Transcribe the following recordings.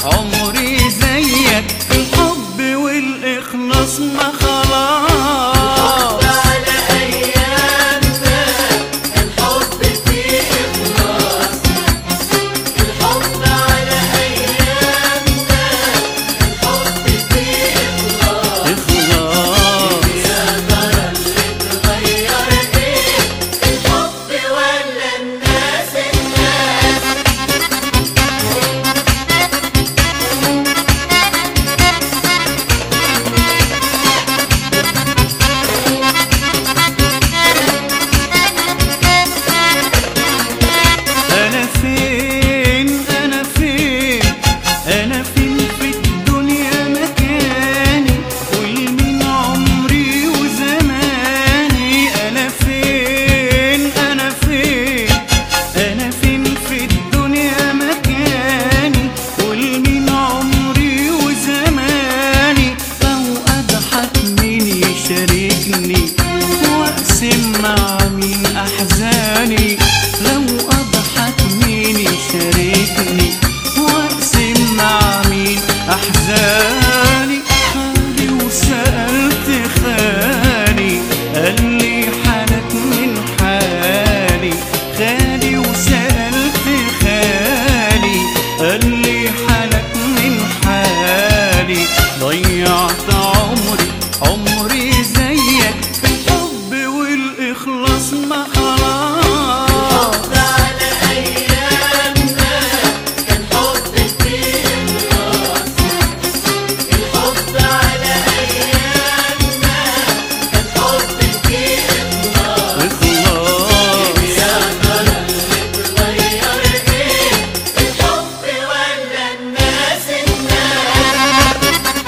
عمري زيك الحب والإخلاص ما خلاص على أيامنا الحب فيه إخلاص الحب على أيامنا الحب فيه إخلاص إخلاص يا ترى اللي اتغير إيه الحب ولا الناس الناس أنا فين أنا فين أنا فين في الدنيا مكاني قول من عمري وزماني أنا فين أنا فين أنا فين في الدنيا مكاني قول من عمري وزماني أو أضحك مين يشاركني وأقسم مع مين أحزاني لو أضحك مين يشاركني وأقسم مع مين أحزاني خالي وسألت خالي قال لي حالك من حالي خالي وسألت خالي قال لي حالك من حالي ضيعت عمري عمري زيك الحب والإخلاص ما خلاص الحب على أيامنا الحب فيه إخلاص الحب على أيامنا الحب فيه إخلاص إخلاص يا ترى اللي اتغير إيه الحب ولا الناس الناس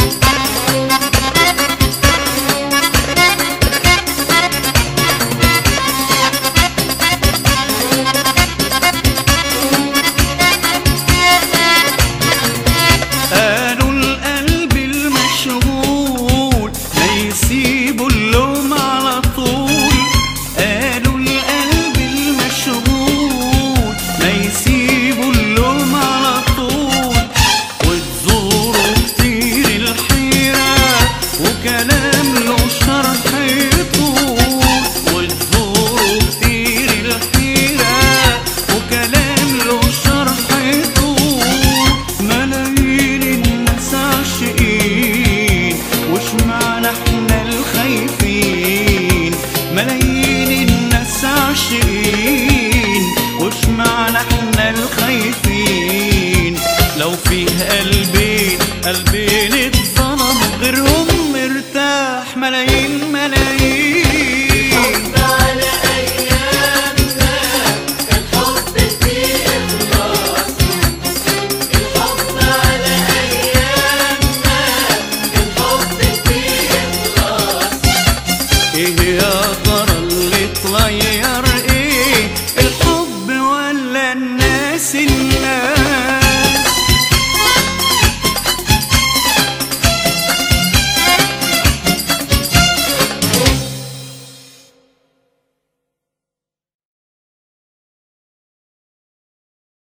قالوا القلب المشغول ما يسيبوا اللوم على طول قالوا القلب المشغول ما يسيبوا اللوم على طول وتزوروا كتير الحيرة وكلام له شرح يطول وتزوروا كتير الحيرة وكلام له شرح يطول ملايين الناس عاشقين وش معنى احنا الخايفين ملايين الناس عاشقين وش معنى احنا الخايفين لو فيه قلبين قلبين اتظلموا غيرهم مرتاح ملايين ملايين الحب على أيامنا الحب فيه إخلاص الحب على أيامنا الحب فيه إخلاص ايه يا ترى اللي اتغير